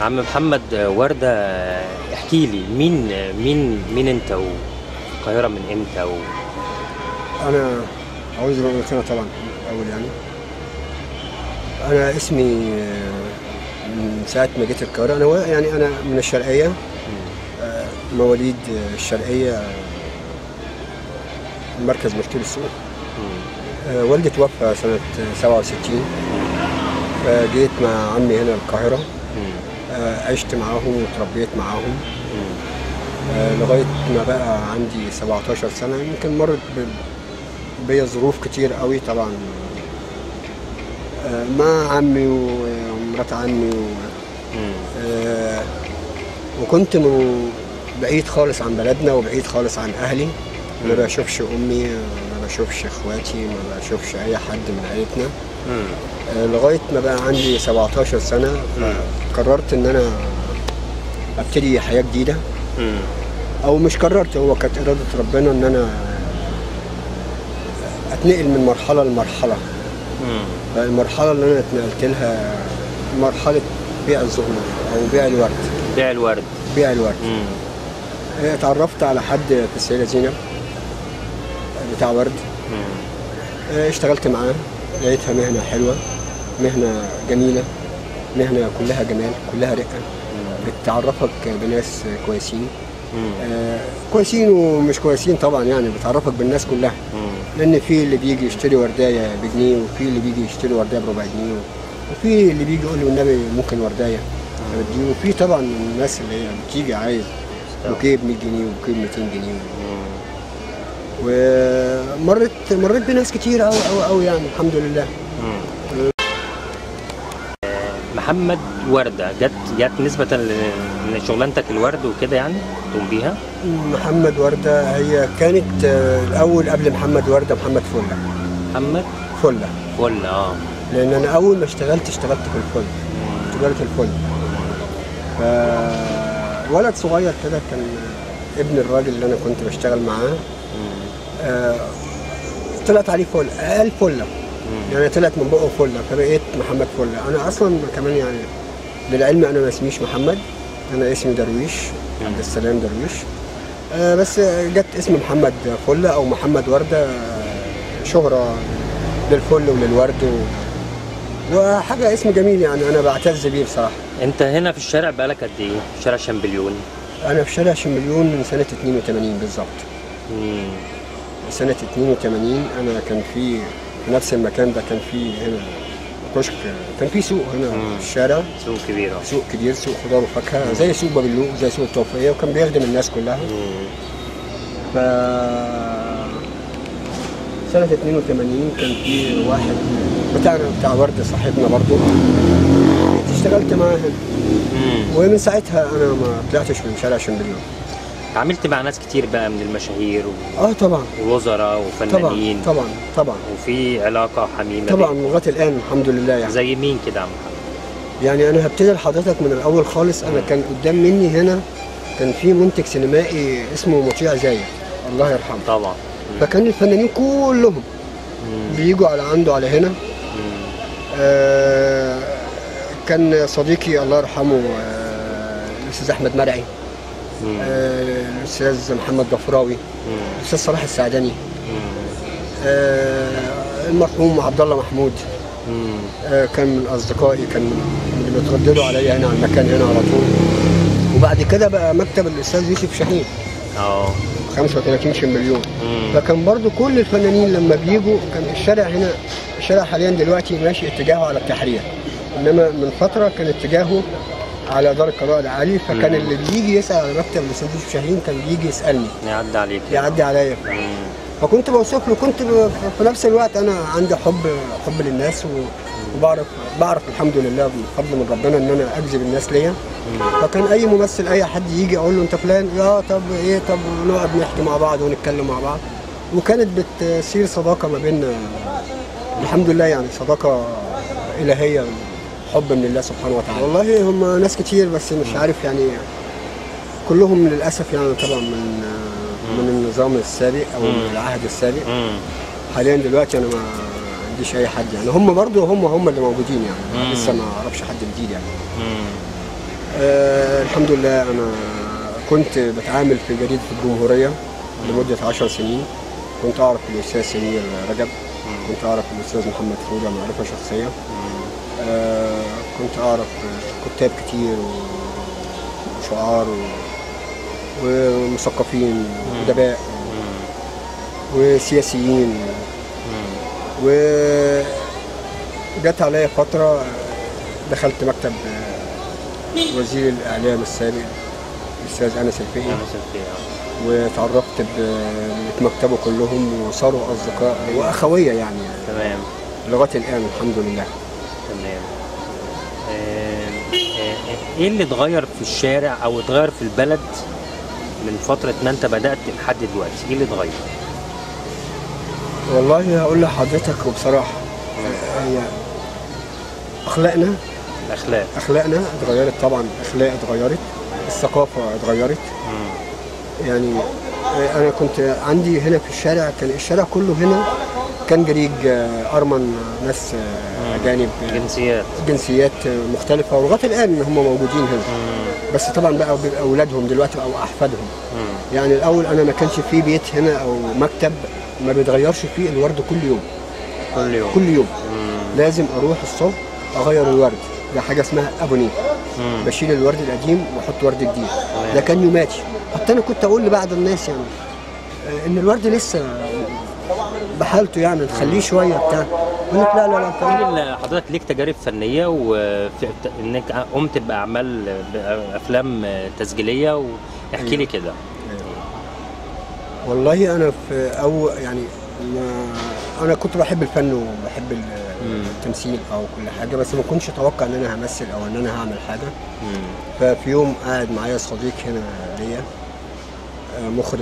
عم محمد وردة احكي لي مين مين مين انت والقاهرة من امتى و... انا عاوز رؤيتنا طبعا الاول يعني انا اسمي آه، من ساعه ما جيت القاهره انا وا- يعني انا من الشرقيه آه، مواليد آه، الشرقيه آه، مركز مشتري السوق آه، والدي توفى سنه 67 فجيت مع عمي هنا القاهره آه، عشت معاهم وتربيت معاهم آه، لغايه ما بقى عندي 17 سنه يمكن مرت ب- بيا ظروف كتير قوي طبعا آه، مع عمي ومرات عمي و... آه، وكنت من بعيد خالص عن بلدنا وبعيد خالص عن اهلي ما بشوفش امي ما بشوفش اخواتي ما بشوفش اي حد من عيلتنا آه، لغايه ما بقى عندي 17 سنه قررت ان انا ابتدي حياه جديده او مش قررت هو كانت اراده ربنا ان انا اتنقل من مرحله لمرحله المرحله اللي انا اتنقلت لها مرحله بيع الزهور او بيع الورد بيع الورد بيع الورد آه، اتعرفت على حد في السيده زينب بتاع ورد آه، اشتغلت معاه لقيتها مهنه حلوه مهنه جميله مهنه كلها جمال كلها رقه بتعرفك بناس كويسين آه، كويسين ومش كويسين طبعا يعني بتعرفك بالناس كلها لان في اللي بيجي يشتري وردايه بجنيه وفي اللي بيجي يشتري وردايه بربع جنيه وفي اللي بيجي يقول له النبي ممكن وردايه بديه وفي طبعا الناس اللي هي بتيجي عايز بوكيه ب 100 جنيه وبوكيه ب 200 جنيه ومرت مريت بناس كتير قوي قوي قوي يعني الحمد لله محمد وردة جت جت نسبة ل- لشغلانتك الورد وكده يعني تقوم بيها محمد ورده هي كانت آه، الاول قبل محمد ورده محمد فله محمد فله فل اه لان انا اول ما اشتغلت اشتغلت في الفل تجاره الفل ف ولد صغير كده كان ابن الراجل اللي انا كنت بشتغل معاه آه، طلعت عليه فل قال فله يعني طلعت من بقه فله فبقيت محمد فله انا اصلا كمان يعني للعلم انا ما اسميش محمد انا اسمي درويش عبد السلام درويش آه، بس جت اسم محمد فله او محمد ورده آه، شهره للفل وللورد و... وحاجه اسم جميل يعني انا بعتز بيه بصراحه انت هنا في الشارع بقالك قد ايه؟ في شارع شامبليون انا في شارع شمليون من سنه 82 بالظبط مم. سنه 82 انا كان في في نفس المكان ده كان في هنا كشك كان في سوق هنا في الشارع سوق كبير اه سوق كبير سوق خضار وفاكهه زي سوق بابلوق زي سوق التوفيقيه وكان بيخدم الناس كلها مم. ف سنة 82 كان في واحد بتاع بتاع ورد صاحبنا برضه اشتغلت معاه هنا مم. ومن ساعتها انا ما طلعتش من شارع شمبليون اتعاملت مع ناس كتير بقى من المشاهير و- اه طبعا ووزراء طبعا وفنانين طبعا طبعا وفي علاقة حميمة طبعا بينكم. لغايه الان الحمد لله يعني زي مين كده يا عم محمد؟ يعني انا هبتدي لحضرتك من الاول خالص انا كان قدام مني هنا كان في منتج سينمائي اسمه مطيع زايد الله يرحمه طبعا فكان الفنانين كلهم بيجوا على عنده على هنا آه كان صديقي الله يرحمه آه الاستاذ احمد مرعي مم. آه الاستاذ محمد ضفراوي مم. الاستاذ صلاح السعدني مم. آه المرحوم عبد الله محمود مم. آه كان من اصدقائي كان من اللي بيترددوا عليا هنا على المكان هنا على طول وبعد كده بقى مكتب الاستاذ يوسف شاهين اه 35 مليون مم. فكان برضو كل الفنانين لما بيجوا كان الشارع هنا الشارع حاليا دلوقتي ماشي اتجاهه على التحرير انما من فتره كان اتجاهه على دار القضاء العالي فكان مم. اللي بيجي يسال على مكتب الاستاذ يوسف شاهين كان بيجي يسالني يعدي عليك يعدي عليا مم. فكنت بوصف له كنت ب- في نفس الوقت انا عندي حب حب للناس و- وبعرف بعرف الحمد لله بفضل من ربنا ان انا اجذب الناس ليا فكان اي ممثل اي حد يجي اقول له انت فلان يا طب ايه طب نقعد نحكي مع بعض ونتكلم مع بعض وكانت بتصير صداقه ما بيننا الحمد لله يعني صداقه الهيه حب من الله سبحانه وتعالى والله هم ناس كتير بس مش عارف يعني كلهم للاسف يعني طبعا من من النظام السابق او من العهد السابق مم. حاليا دلوقتي انا ما عنديش اي حد يعني هم برضو هم هم اللي موجودين يعني مم. لسه ما اعرفش حد جديد يعني مم. آه الحمد لله انا كنت بتعامل في جريده الجمهوريه لمده 10 سنين كنت اعرف الاستاذ سمير رجب كنت اعرف الاستاذ محمد فوده معرفه شخصيه آه كنت اعرف كتاب كتير وشعار و- ومثقفين وادباء وسياسيين و جت عليا فترة دخلت مكتب وزير الإعلام السابق الأستاذ أنس الفقي أنا شايف وتعرفت بمكتبه كلهم وصاروا أصدقاء وأخوية يعني تمام لغاية الآن الحمد لله تمام آه، آه، ايه اللي اتغير في الشارع او اتغير في البلد من فترة ما انت بدأت لحد دلوقتي ايه اللي اتغير؟ والله هقول لحضرتك وبصراحة هي أخلاقنا الاخلاق أخلاقنا اتغيرت طبعا الأخلاق اتغيرت الثقافة اتغيرت مم. يعني انا كنت عندي هنا في الشارع كان الشارع كله هنا كان جريج آه، ارمن آه، ناس آه، اجانب آه، جنسيات جنسيات آه، مختلفه ولغايه الان هم موجودين هنا مم. بس طبعا بقى بيبقى اولادهم دلوقتي او احفادهم مم. يعني الاول انا ما كانش في بيت هنا او مكتب ما بيتغيرش فيه الورد كل يوم كل يوم كل يوم مم. لازم اروح الصبح اغير الورد ده حاجه اسمها ابوني مم. بشيل الورد القديم واحط ورد جديد ده كان يوماتي حتى انا كنت اقول لبعض الناس يعني آه، ان الورد لسه بحالته يعني نخليه شويه بتاع يقول لك لا لا لا الكلام ده- قول لي حضرتك ليك تجارب فنيه وفي انك قمت باعمال بافلام تسجيليه واحكي لي كده والله انا في او يعني ما انا كنت بحب الفن وبحب ال- مم. التمثيل او كل حاجه بس ما كنتش اتوقع ان انا همثل او ان انا هعمل حاجه مم. ففي يوم قاعد معايا صديق هنا ليا آه، مخرج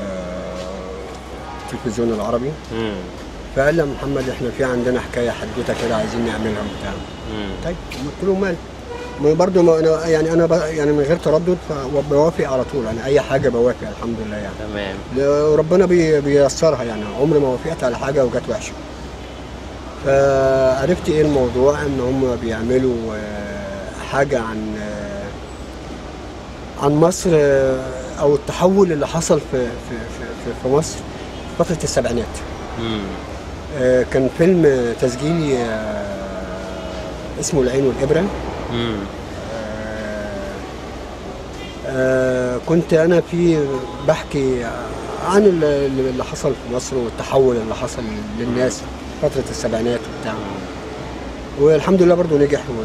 آه، التلفزيون العربي مم. فقال لي يا محمد احنا في عندنا حكايه حدوته كده عايزين نعملها وبتاع مم. طيب قلت له مال ما برضه ما انا يعني انا ب- يعني من غير تردد فبوافق على طول انا اي حاجه بوافق الحمد لله يعني تمام ل- وربنا بي- بييسرها يعني عمري ما وافقت على حاجه وجت وحشه فعرفت ايه الموضوع ان هم بيعملوا آه، حاجه عن آه، عن مصر آه، او التحول اللي حصل في في في, في- في مصر في فتره السبعينات مم. آه، كان فيلم تسجيلي آه، اسمه العين والابره مم. آه، كنت انا في بحكي عن ال- اللي حصل في مصر والتحول اللي حصل للناس فتره السبعينات وبتاع والحمد لله برضو نجح و...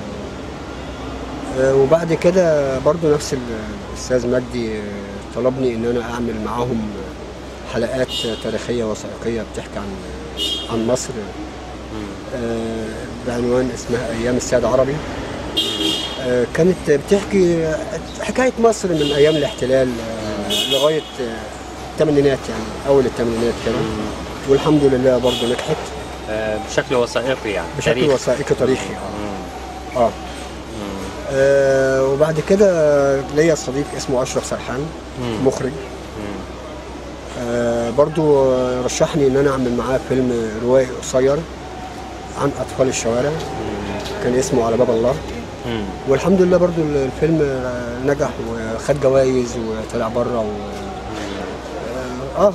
آه، وبعد كده برضو نفس ال- الاستاذ مجدي آه، طلبني ان انا اعمل معاهم حلقات تاريخيه وثائقيه بتحكي عن عن مصر آه، بعنوان اسمها ايام السيد عربي آه، كانت بتحكي حكايه مصر من ايام الاحتلال آه، لغايه آه، الثمانينات يعني اول الثمانينات كده والحمد لله برضه نجحت آه، بشكل وثائقي يعني بشكل تاريخ. وثائقي تاريخي مم. اه مم. آه، وبعد كده ليا صديق اسمه اشرف سرحان مم. مخرج مم. آه، برضو آه، رشحني ان انا اعمل معاه فيلم روائي قصير عن اطفال الشوارع كان اسمه على باب الله مم. والحمد لله برضو الفيلم آه، نجح وخد جوائز وطلع بره و... اه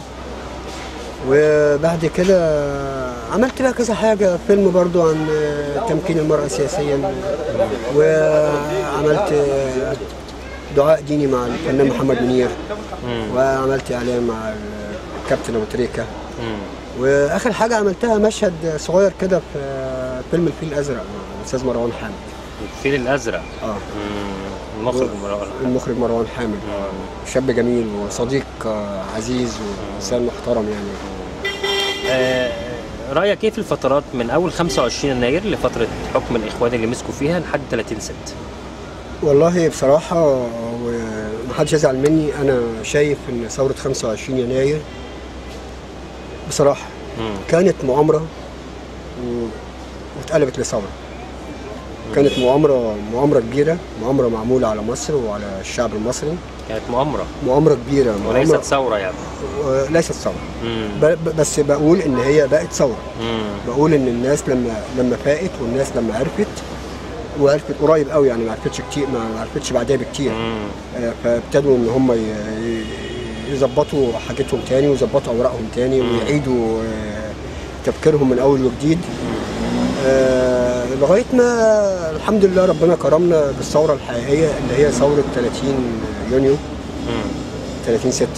وبعد كده عملت بقى كذا حاجة فيلم برضو عن آه، تمكين المرأة سياسيا وعملت آه، دعاء ديني مع الفنان محمد منير مم. وعملت إعلان مع الكابتن أبو تريكة مم. وآخر حاجة عملتها مشهد صغير كده في آه، فيلم الفيل الأزرق مع الأستاذ مروان حامد الفيل الازرق اه مم. المخرج مروان المخرج مروان حامد مم. شاب جميل وصديق آه، عزيز وإنسان محترم يعني آه، رايك ايه في الفترات من اول 25 يناير لفتره حكم الاخوان اللي مسكوا فيها لحد 30 6 والله بصراحة ومحدش يزعل مني أنا شايف إن ثورة 25 يناير بصراحة مم. كانت مؤامرة و- واتقلبت لثورة كانت مؤامرة مؤامرة كبيرة مؤامرة معمولة على مصر وعلى الشعب المصري كانت مؤامره مؤامرة كبيرة وليست مؤامرة ثوره يعني و- ليست ثورة مم. ب- ب- بس بقول إن هي بقت ثورة مم. بقول إن الناس لما لما فاقت والناس لما عرفت وعرفت قريب قوي يعني ما عرفتش كتير ما عرفتش بعدها بكتير مم. آه، فابتدوا ان هم ي- ي- يظبطوا حاجتهم تاني ويظبطوا اوراقهم تاني ويعيدوا آه، تفكيرهم من اول وجديد آه، لغايه ما الحمد لله ربنا كرمنا بالثوره الحقيقيه اللي هي ثوره 30 يونيو مم. 30 6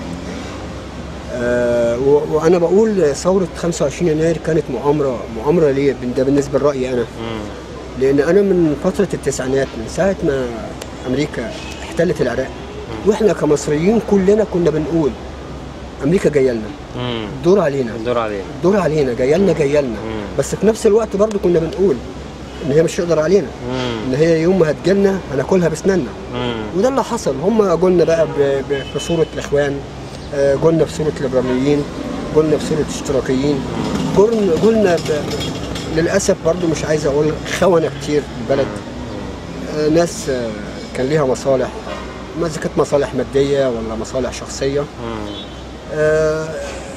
آه و- وانا بقول ثوره 25 يناير كانت مؤامره مؤامره ليه ده بالنسبه لرايي انا مم. لان انا من فتره التسعينات من ساعه ما امريكا احتلت العراق واحنا كمصريين كلنا كنا بنقول امريكا جايه لنا مم. الدور علينا الدور عليه الدور علينا جايه لنا جايه لنا مم. بس في نفس الوقت برضو كنا بنقول ان هي مش تقدر علينا مم. ان هي يوم ما هتجيلنا هناكلها باسناننا مم. وده اللي حصل هم قلنا بقى ب- ب- في صورة الإخوان آه، قلنا في صورة الليبراليين قلنا في صورة اشتراكيين قلنا قلنا ب- للأسف برضو مش عايز أقول خونة كتير في البلد آه، ناس آه، كان ليها مصالح ما إذا كانت مصالح مادية ولا مصالح شخصية مم. آه،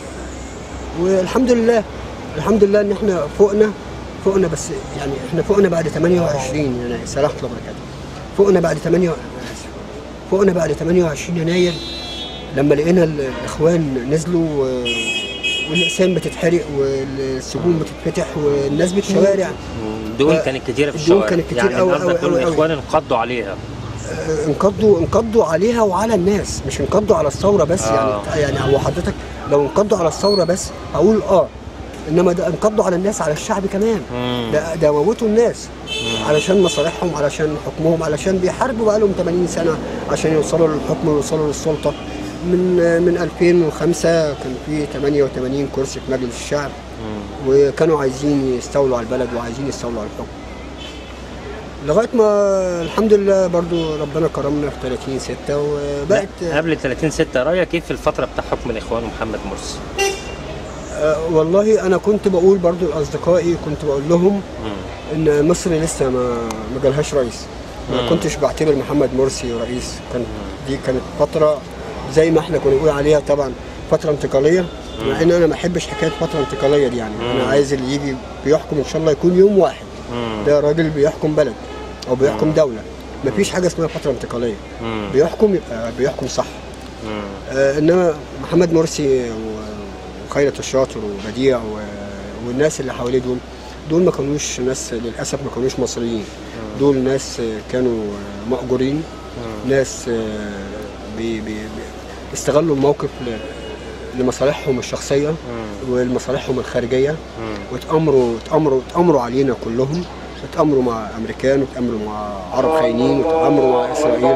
والحمد لله الحمد لله ان احنا فوقنا فوقنا بس يعني احنا فوقنا بعد 28 يناير سلاح الله وبركاته فوقنا بعد 8 فوقنا بعد 28 يناير لما لقينا ال- الاخوان نزلوا و- والاقسام بتتحرق والسجون بتتفتح والناس بالشوارع مم. دول ف- كانت كتيرة في الدول الشوارع كانت كتير يعني أوي قصدك أوي دول أوي أوي. الاخوان انقضوا عليها آه، انقضوا انقضوا عليها وعلى الناس مش انقضوا على الثوره بس آه. يعني يعني هو حضرتك لو انقضوا على الثوره بس اقول اه انما ده انقضوا على الناس على الشعب كمان مم. ده ده موتوا الناس علشان مصالحهم علشان حكمهم علشان بيحاربوا بقالهم 80 سنه عشان يوصلوا للحكم ويوصلوا للسلطه من من 2005 كان في 88 كرسي في مجلس الشعب مم. وكانوا عايزين يستولوا على البلد وعايزين يستولوا على الحكم لغايه ما الحمد لله برضو ربنا كرمنا في 30 6 وبقت لا، قبل 30 6 رايك ايه في الفتره بتاع حكم الاخوان ومحمد مرسي آه، والله انا كنت بقول برضو لاصدقائي كنت بقول لهم مم. ان مصر لسه ما ما جالهاش رئيس ما مم. كنتش بعتبر محمد مرسي رئيس كان دي كانت فتره زي ما احنا كنا بنقول عليها طبعا فتره انتقاليه مع ان انا ما احبش حكايه فتره انتقاليه دي يعني انا مم. عايز اللي يجي بيحكم ان شاء الله يكون يوم واحد مم. ده راجل بيحكم بلد او بيحكم دوله مفيش حاجه اسمها فتره انتقاليه مم. بيحكم يبقى بيحكم صح مم. آه انما محمد مرسي و- وخيرت الشاطر وبديع و- والناس اللي حواليه دول دول ما كانوش ناس للاسف ما كانوش مصريين دول ناس آه، كانوا آه، مأجورين ناس آه، بي بي بي استغلوا الموقف ل- لمصالحهم الشخصيه مم. ولمصالحهم الخارجيه مم. واتأمروا اتأمروا اتأمروا علينا كلهم اتأمروا مع أمريكان واتأمروا مع عرب خاينين واتأمروا مع إسرائيل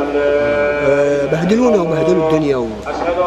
آه، بهدلونا وبهدلوا الدنيا و...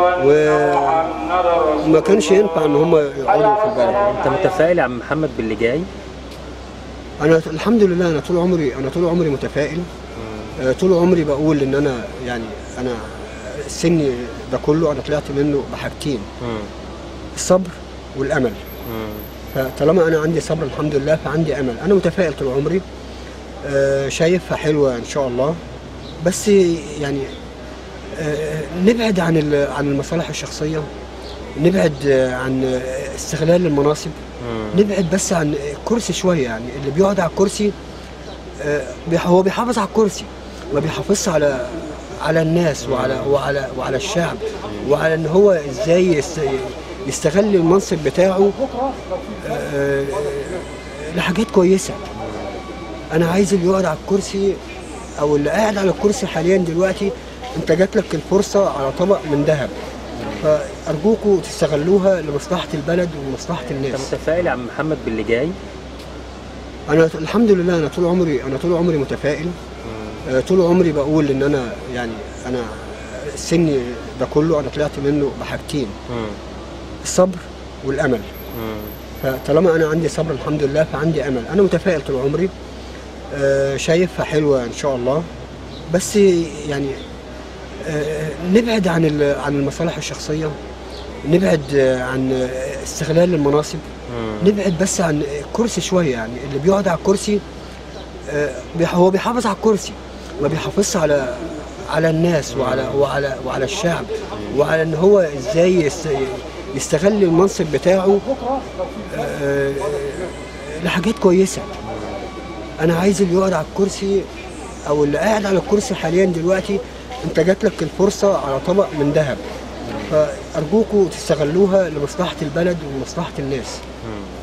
وما كانش ينفع إن هم يقعدوا في البلد انت متفائل يا عم محمد باللي جاي أنا الحمد لله أنا طول عمري أنا طول عمري متفائل آه، طول عمري بقول إن أنا يعني أنا السن ده كله أنا طلعت منه بحاجتين مم. الصبر والأمل مم. فطالما انا عندي صبر الحمد لله فعندي امل انا متفائل طول عمري آه، شايفها حلوه ان شاء الله بس يعني آه، نبعد عن ال- عن المصالح الشخصيه نبعد آه، عن آه، استغلال المناصب مم. نبعد بس عن الكرسي شويه يعني اللي بيقعد على الكرسي آه، بيح- هو بيحافظ على الكرسي ما بيحافظش على على الناس وعلى وعلى وعلى الشعب وعلى ان هو ازاي يست- يستغل المنصب بتاعه آه، لحاجات كويسه انا عايز اللي يقعد على الكرسي او اللي قاعد على الكرسي حاليا دلوقتي انت جات لك الفرصه على طبق من ذهب فارجوكوا تستغلوها لمصلحه البلد ومصلحه انت الناس متفائل يا عم محمد باللي جاي انا الحمد لله انا طول عمري انا طول عمري متفائل آه، طول عمري بقول ان انا يعني انا السن ده كله انا طلعت منه بحاجتين مم. الصبر والامل مم. فطالما انا عندي صبر الحمد لله فعندي امل انا متفائل طول عمري آه، شايفها حلوه ان شاء الله بس يعني آه، نبعد عن ال- عن المصالح الشخصيه نبعد آه، عن آه، استغلال المناصب مم. نبعد بس عن الكرسي شويه يعني اللي بيقعد على الكرسي آه، بيح- هو بيحافظ على الكرسي ما بيحافظش على على الناس وعلى وعلى وعلى الشعب وعلى ان هو ازاي يست- يستغل المنصب بتاعه آه، لحاجات كويسه انا عايز اللي يقعد على الكرسي او اللي قاعد على الكرسي حاليا دلوقتي انت جات لك الفرصه على طبق من ذهب فارجوكوا تستغلوها لمصلحه البلد ومصلحه الناس مم.